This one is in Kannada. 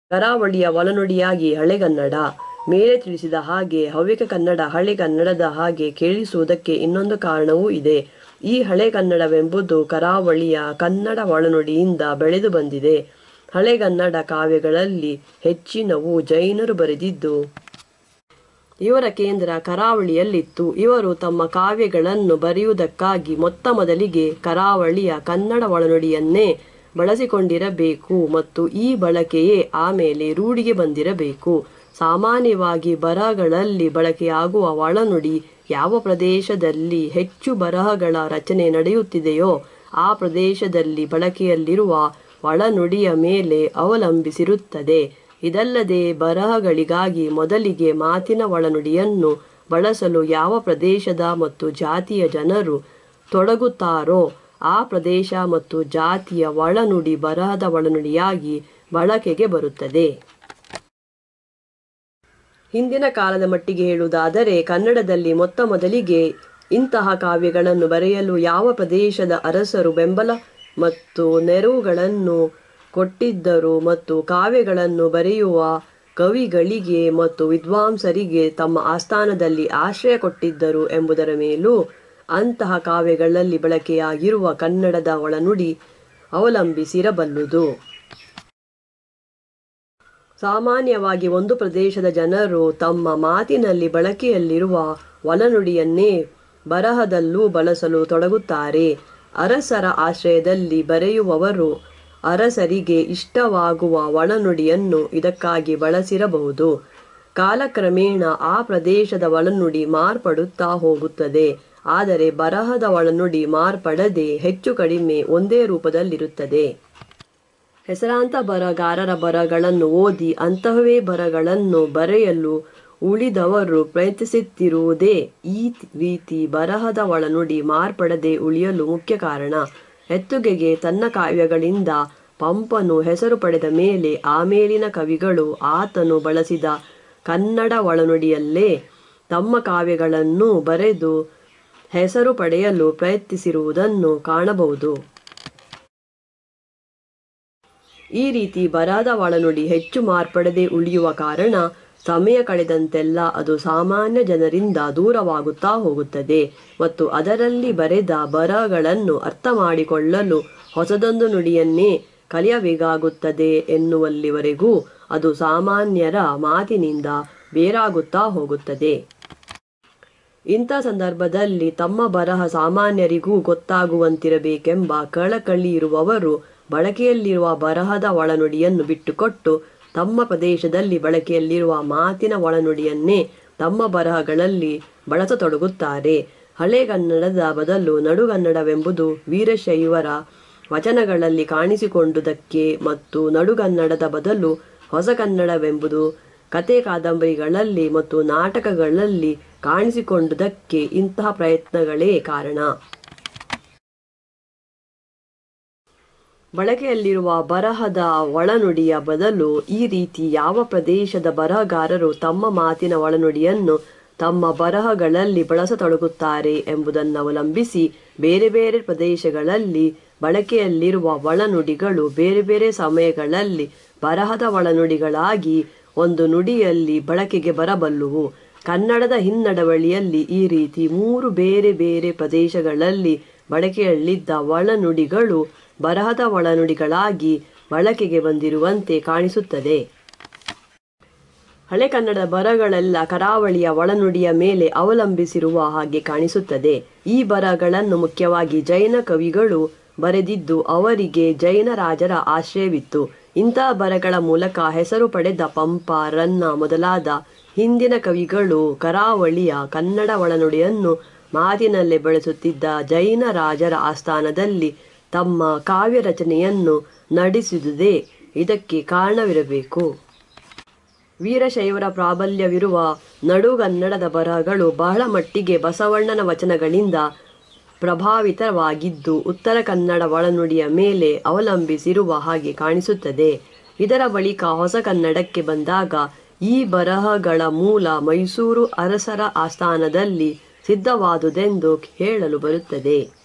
ಕರಾವಳಿಯ ಒಳನುಡಿಯಾಗಿ ಹಳೆಗನ್ನಡ ಮೇಲೆ ತಿಳಿಸಿದ ಹಾಗೆ ಹವ್ಯಕ ಕನ್ನಡ ಹಳೆಗನ್ನಡದ ಹಾಗೆ ಕೇಳಿಸುವುದಕ್ಕೆ ಇನ್ನೊಂದು ಕಾರಣವೂ ಇದೆ ಈ ಹಳೆಗನ್ನಡವೆಂಬುದು ಕರಾವಳಿಯ ಕನ್ನಡ ಒಳನುಡಿಯಿಂದ ಬೆಳೆದು ಬಂದಿದೆ ಹಳೆಗನ್ನಡ ಕಾವ್ಯಗಳಲ್ಲಿ ಹೆಚ್ಚಿನವು ಜೈನರು ಬರೆದಿದ್ದು ಇವರ ಕೇಂದ್ರ ಕರಾವಳಿಯಲ್ಲಿತ್ತು ಇವರು ತಮ್ಮ ಕಾವ್ಯಗಳನ್ನು ಬರೆಯುವುದಕ್ಕಾಗಿ ಮೊತ್ತ ಮೊದಲಿಗೆ ಕರಾವಳಿಯ ಕನ್ನಡ ಒಳನುಡಿಯನ್ನೇ ಬಳಸಿಕೊಂಡಿರಬೇಕು ಮತ್ತು ಈ ಬಳಕೆಯೇ ಆಮೇಲೆ ರೂಢಿಗೆ ಬಂದಿರಬೇಕು ಸಾಮಾನ್ಯವಾಗಿ ಬರಹಗಳಲ್ಲಿ ಬಳಕೆಯಾಗುವ ಒಳನುಡಿ ಯಾವ ಪ್ರದೇಶದಲ್ಲಿ ಹೆಚ್ಚು ಬರಹಗಳ ರಚನೆ ನಡೆಯುತ್ತಿದೆಯೋ ಆ ಪ್ರದೇಶದಲ್ಲಿ ಬಳಕೆಯಲ್ಲಿರುವ ಒಳನುಡಿಯ ಮೇಲೆ ಅವಲಂಬಿಸಿರುತ್ತದೆ ಇದಲ್ಲದೆ ಬರಹಗಳಿಗಾಗಿ ಮೊದಲಿಗೆ ಮಾತಿನ ಒಳನುಡಿಯನ್ನು ಬಳಸಲು ಯಾವ ಪ್ರದೇಶದ ಮತ್ತು ಜಾತಿಯ ಜನರು ತೊಡಗುತ್ತಾರೋ ಆ ಪ್ರದೇಶ ಮತ್ತು ಜಾತಿಯ ಒಳನುಡಿ ಬರಹದ ಒಳನುಡಿಯಾಗಿ ಬಳಕೆಗೆ ಬರುತ್ತದೆ ಹಿಂದಿನ ಕಾಲದ ಮಟ್ಟಿಗೆ ಹೇಳುವುದಾದರೆ ಕನ್ನಡದಲ್ಲಿ ಮೊತ್ತ ಮೊದಲಿಗೆ ಇಂತಹ ಕಾವ್ಯಗಳನ್ನು ಬರೆಯಲು ಯಾವ ಪ್ರದೇಶದ ಅರಸರು ಬೆಂಬಲ ಮತ್ತು ನೆರವುಗಳನ್ನು ಕೊಟ್ಟಿದ್ದರು ಮತ್ತು ಕಾವ್ಯಗಳನ್ನು ಬರೆಯುವ ಕವಿಗಳಿಗೆ ಮತ್ತು ವಿದ್ವಾಂಸರಿಗೆ ತಮ್ಮ ಆಸ್ಥಾನದಲ್ಲಿ ಆಶ್ರಯ ಕೊಟ್ಟಿದ್ದರು ಎಂಬುದರ ಮೇಲೂ ಅಂತಹ ಕಾವ್ಯಗಳಲ್ಲಿ ಬಳಕೆಯಾಗಿರುವ ಕನ್ನಡದ ಒಳನುಡಿ ಅವಲಂಬಿಸಿರಬಲ್ಲುದು ಸಾಮಾನ್ಯವಾಗಿ ಒಂದು ಪ್ರದೇಶದ ಜನರು ತಮ್ಮ ಮಾತಿನಲ್ಲಿ ಬಳಕೆಯಲ್ಲಿರುವ ಒಳನುಡಿಯನ್ನೇ ಬರಹದಲ್ಲೂ ಬಳಸಲು ತೊಡಗುತ್ತಾರೆ ಅರಸರ ಆಶ್ರಯದಲ್ಲಿ ಬರೆಯುವವರು ಅರಸರಿಗೆ ಇಷ್ಟವಾಗುವ ಒಳನುಡಿಯನ್ನು ಇದಕ್ಕಾಗಿ ಬಳಸಿರಬಹುದು ಕಾಲಕ್ರಮೇಣ ಆ ಪ್ರದೇಶದ ಒಳನುಡಿ ಮಾರ್ಪಡುತ್ತಾ ಹೋಗುತ್ತದೆ ಆದರೆ ಬರಹದ ಒಳನುಡಿ ಮಾರ್ಪಡದೆ ಹೆಚ್ಚು ಕಡಿಮೆ ಒಂದೇ ರೂಪದಲ್ಲಿರುತ್ತದೆ ಹೆಸರಾಂತ ಬರಹಗಾರರ ಬರಹಗಳನ್ನು ಓದಿ ಅಂತಹವೇ ಬರಹಗಳನ್ನು ಬರೆಯಲು ಉಳಿದವರು ಪ್ರಯತ್ನಿಸುತ್ತಿರುವುದೇ ಈ ರೀತಿ ಬರಹದ ಒಳನುಡಿ ಮಾರ್ಪಡದೆ ಉಳಿಯಲು ಮುಖ್ಯ ಕಾರಣ ಎತ್ತುಗೆಗೆ ತನ್ನ ಕಾವ್ಯಗಳಿಂದ ಪಂಪನು ಹೆಸರು ಪಡೆದ ಮೇಲೆ ಆಮೇಲಿನ ಕವಿಗಳು ಆತನು ಬಳಸಿದ ಕನ್ನಡ ಒಳನುಡಿಯಲ್ಲೇ ತಮ್ಮ ಕಾವ್ಯಗಳನ್ನು ಬರೆದು ಹೆಸರು ಪಡೆಯಲು ಪ್ರಯತ್ನಿಸಿರುವುದನ್ನು ಕಾಣಬಹುದು ಈ ರೀತಿ ಬರಹದ ಒಳನುಡಿ ಹೆಚ್ಚು ಮಾರ್ಪಡದೆ ಉಳಿಯುವ ಕಾರಣ ಸಮಯ ಕಳೆದಂತೆಲ್ಲ ಅದು ಸಾಮಾನ್ಯ ಜನರಿಂದ ದೂರವಾಗುತ್ತಾ ಹೋಗುತ್ತದೆ ಮತ್ತು ಅದರಲ್ಲಿ ಬರೆದ ಬರಹಗಳನ್ನು ಅರ್ಥ ಮಾಡಿಕೊಳ್ಳಲು ಹೊಸದೊಂದು ನುಡಿಯನ್ನೇ ಕಲಿಯಬೇಕಾಗುತ್ತದೆ ಎನ್ನುವಲ್ಲಿವರೆಗೂ ಅದು ಸಾಮಾನ್ಯರ ಮಾತಿನಿಂದ ಬೇರಾಗುತ್ತಾ ಹೋಗುತ್ತದೆ ಇಂಥ ಸಂದರ್ಭದಲ್ಲಿ ತಮ್ಮ ಬರಹ ಸಾಮಾನ್ಯರಿಗೂ ಗೊತ್ತಾಗುವಂತಿರಬೇಕೆಂಬ ಕಳಕಳಿ ಇರುವವರು ಬಳಕೆಯಲ್ಲಿರುವ ಬರಹದ ಒಳನುಡಿಯನ್ನು ಬಿಟ್ಟುಕೊಟ್ಟು ತಮ್ಮ ಪ್ರದೇಶದಲ್ಲಿ ಬಳಕೆಯಲ್ಲಿರುವ ಮಾತಿನ ಒಳನುಡಿಯನ್ನೇ ತಮ್ಮ ಬರಹಗಳಲ್ಲಿ ಬಳಸತೊಡಗುತ್ತಾರೆ ಹಳೆಗನ್ನಡದ ಬದಲು ನಡುಗನ್ನಡವೆಂಬುದು ವೀರಶೈವರ ವಚನಗಳಲ್ಲಿ ಕಾಣಿಸಿಕೊಂಡುದಕ್ಕೆ ಮತ್ತು ನಡುಗನ್ನಡದ ಬದಲು ಹೊಸಗನ್ನಡವೆಂಬುದು ಕತೆ ಕಾದಂಬರಿಗಳಲ್ಲಿ ಮತ್ತು ನಾಟಕಗಳಲ್ಲಿ ಕಾಣಿಸಿಕೊಂಡುದಕ್ಕೆ ಇಂತಹ ಪ್ರಯತ್ನಗಳೇ ಕಾರಣ ಬಳಕೆಯಲ್ಲಿರುವ ಬರಹದ ಒಳನುಡಿಯ ಬದಲು ಈ ರೀತಿ ಯಾವ ಪ್ರದೇಶದ ಬರಹಗಾರರು ತಮ್ಮ ಮಾತಿನ ಒಳನುಡಿಯನ್ನು ತಮ್ಮ ಬರಹಗಳಲ್ಲಿ ಬಳಸತೊಡಗುತ್ತಾರೆ ಎಂಬುದನ್ನು ಅವಲಂಬಿಸಿ ಬೇರೆ ಬೇರೆ ಪ್ರದೇಶಗಳಲ್ಲಿ ಬಳಕೆಯಲ್ಲಿರುವ ಒಳನುಡಿಗಳು ಬೇರೆ ಬೇರೆ ಸಮಯಗಳಲ್ಲಿ ಬರಹದ ಒಳನುಡಿಗಳಾಗಿ ಒಂದು ನುಡಿಯಲ್ಲಿ ಬಳಕೆಗೆ ಬರಬಲ್ಲುವು ಕನ್ನಡದ ಹಿನ್ನಡವಳಿಯಲ್ಲಿ ಈ ರೀತಿ ಮೂರು ಬೇರೆ ಬೇರೆ ಪ್ರದೇಶಗಳಲ್ಲಿ ಬಳಕೆಯಲ್ಲಿದ್ದ ಒಳನುಡಿಗಳು ಬರಹದ ಒಳನುಡಿಗಳಾಗಿ ಬಳಕೆಗೆ ಬಂದಿರುವಂತೆ ಕಾಣಿಸುತ್ತದೆ ಹಳೆ ಕನ್ನಡದ ಬರಹಗಳೆಲ್ಲ ಕರಾವಳಿಯ ಒಳನುಡಿಯ ಮೇಲೆ ಅವಲಂಬಿಸಿರುವ ಹಾಗೆ ಕಾಣಿಸುತ್ತದೆ ಈ ಬರಹಗಳನ್ನು ಮುಖ್ಯವಾಗಿ ಜೈನ ಕವಿಗಳು ಬರೆದಿದ್ದು ಅವರಿಗೆ ಜೈನ ರಾಜರ ಆಶ್ರಯವಿತ್ತು ಇಂತಹ ಬರಗಳ ಮೂಲಕ ಹೆಸರು ಪಡೆದ ಪಂಪ ರನ್ನ ಮೊದಲಾದ ಹಿಂದಿನ ಕವಿಗಳು ಕರಾವಳಿಯ ಕನ್ನಡ ಒಳನುಡಿಯನ್ನು ಮಾತಿನಲ್ಲೇ ಬಳಸುತ್ತಿದ್ದ ಜೈನ ರಾಜರ ಆಸ್ಥಾನದಲ್ಲಿ ತಮ್ಮ ಕಾವ್ಯ ರಚನೆಯನ್ನು ನಡೆಸಿದುದೇ ಇದಕ್ಕೆ ಕಾರಣವಿರಬೇಕು ವೀರಶೈವರ ಪ್ರಾಬಲ್ಯವಿರುವ ನಡುಗನ್ನಡದ ಬರಹಗಳು ಬಹಳ ಮಟ್ಟಿಗೆ ಬಸವಣ್ಣನ ವಚನಗಳಿಂದ ಪ್ರಭಾವಿತವಾಗಿದ್ದು ಉತ್ತರ ಕನ್ನಡ ಒಳನುಡಿಯ ಮೇಲೆ ಅವಲಂಬಿಸಿರುವ ಹಾಗೆ ಕಾಣಿಸುತ್ತದೆ ಇದರ ಬಳಿಕ ಹೊಸ ಕನ್ನಡಕ್ಕೆ ಬಂದಾಗ ಈ ಬರಹಗಳ ಮೂಲ ಮೈಸೂರು ಅರಸರ ಆಸ್ಥಾನದಲ್ಲಿ ಸಿದ್ಧವಾದುದೆಂದು ಹೇಳಲು ಬರುತ್ತದೆ